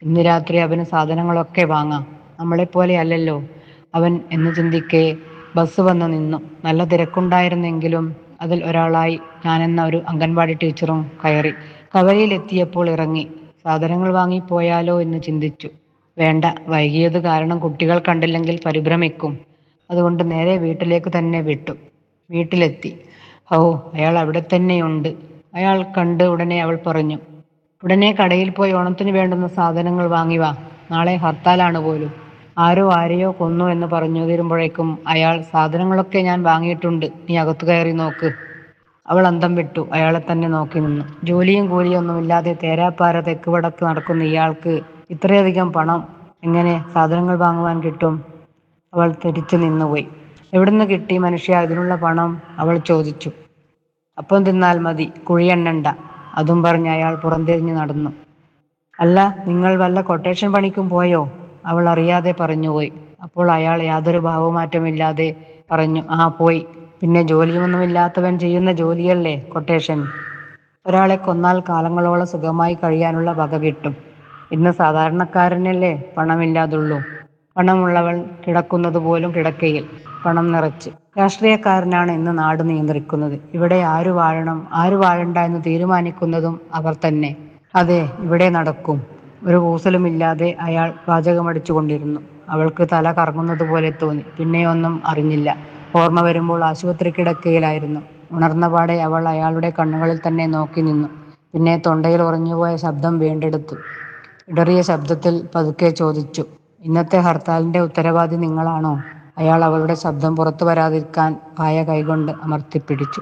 ഇന്ന് രാത്രി അവന് സാധനങ്ങളൊക്കെ വാങ്ങാം നമ്മളെപ്പോലെ അല്ലല്ലോ അവൻ എന്ന് ചിന്തിക്കെ ബസ് വന്ന് നിന്നു നല്ല തിരക്കുണ്ടായിരുന്നെങ്കിലും അതിൽ ഒരാളായി ഞാനെന്ന ഒരു അംഗൻവാടി ടീച്ചറും കയറി കവലയിലെത്തിയപ്പോൾ ഇറങ്ങി സാധനങ്ങൾ വാങ്ങി പോയാലോ എന്ന് ചിന്തിച്ചു വേണ്ട വൈകിയത് കാരണം കുട്ടികൾ കണ്ടില്ലെങ്കിൽ പരിഭ്രമിക്കും അതുകൊണ്ട് നേരെ വീട്ടിലേക്ക് തന്നെ വിട്ടു വീട്ടിലെത്തി ഓ അയാൾ അവിടെ തന്നെയുണ്ട് അയാൾ കണ്ട് ഉടനെ അവൾ പറഞ്ഞു ഉടനെ കടയിൽ പോയി ഓണത്തിന് വേണ്ടുന്ന സാധനങ്ങൾ വാങ്ങി വാ നാളെ ഹർത്താലാണ് പോലും ആരോ ആരെയോ കൊന്നു എന്ന് പറഞ്ഞു തീരുമ്പോഴേക്കും അയാൾ സാധനങ്ങളൊക്കെ ഞാൻ വാങ്ങിയിട്ടുണ്ട് നീ അകത്തു കയറി നോക്ക് അവൾ അന്തം വിട്ടു അയാളെ തന്നെ നോക്കി നിന്നു ജോലിയും കൂലിയും ഒന്നുമില്ലാതെ തേരാപ്പാര തെക്ക് വടക്ക് നടക്കുന്ന ഇയാൾക്ക് ഇത്രയധികം പണം എങ്ങനെ സാധനങ്ങൾ വാങ്ങുവാൻ കിട്ടും അവൾ തിരിച്ചു നിന്നുപോയി എവിടുന്ന് കിട്ടി മനുഷ്യ ഇതിനുള്ള പണം അവൾ ചോദിച്ചു അപ്പം തിന്നാൽ മതി കുഴിയെണ്ണണ്ട അതും പറഞ്ഞ് അയാൾ പുറംതിരിഞ്ഞു നടന്നു അല്ല നിങ്ങൾ വല്ല കൊട്ടേഷൻ പണിക്കും പോയോ അവൾ അറിയാതെ പറഞ്ഞുപോയി അപ്പോൾ അയാൾ യാതൊരു ഭാവമാറ്റമില്ലാതെ പറഞ്ഞു ആ പോയി പിന്നെ ജോലിയൊന്നുമില്ലാത്തവൻ ചെയ്യുന്ന ജോലിയല്ലേ കൊട്ടേഷൻ ഒരാളെ കൊന്നാൽ കാലങ്ങളോളം സുഖമായി കഴിയാനുള്ള വക കിട്ടും ഇന്ന് സാധാരണക്കാരനല്ലേ പണമില്ലാതുള്ളൂ പണമുള്ളവൾ കിടക്കുന്നത് പോലും കിടക്കയിൽ പണം നിറച്ച് രാഷ്ട്രീയക്കാരനാണ് ഇന്ന് നാട് നിയന്ത്രിക്കുന്നത് ഇവിടെ ആര് വാഴണം ആര് വാഴണ്ട എന്ന് തീരുമാനിക്കുന്നതും അവർ തന്നെ അതെ ഇവിടെ നടക്കും ഒരു കൂസലുമില്ലാതെ അയാൾ വാചകമടിച്ചു കൊണ്ടിരുന്നു അവൾക്ക് തല കറങ്ങുന്നത് പോലെ തോന്നി പിന്നെയൊന്നും അറിഞ്ഞില്ല ഓർമ്മ വരുമ്പോൾ ആശുപത്രി കിടക്കയിലായിരുന്നു ഉണർന്ന പാടെ അവൾ അയാളുടെ കണ്ണുകളിൽ തന്നെ നോക്കി നിന്നു പിന്നെ തൊണ്ടയിൽ ഉറഞ്ഞുപോയ ശബ്ദം വീണ്ടെടുത്തു ഇടറിയ ശബ്ദത്തിൽ പതുക്കെ ചോദിച്ചു ഇന്നത്തെ ഹർത്താലിന്റെ ഉത്തരവാദി നിങ്ങളാണോ അയാൾ അവളുടെ ശബ്ദം പുറത്തു വരാതിരിക്കാൻ പായ കൈകൊണ്ട് അമർത്തിപ്പിടിച്ചു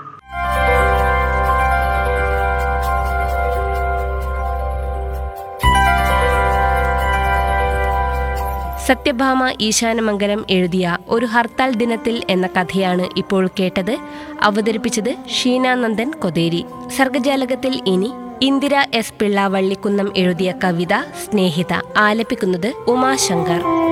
സത്യഭാമ ഈശാനമംഗലം എഴുതിയ ഒരു ഹർത്താൽ ദിനത്തിൽ എന്ന കഥയാണ് ഇപ്പോൾ കേട്ടത് അവതരിപ്പിച്ചത് ഷീനാനന്ദൻ കൊതേരി സർഗജാലകത്തിൽ ഇനി ഇന്ദിര എസ് പിള്ള വള്ളിക്കുന്നം എഴുതിയ കവിത സ്നേഹിത ആലപിക്കുന്നത് ഉമാശങ്കർ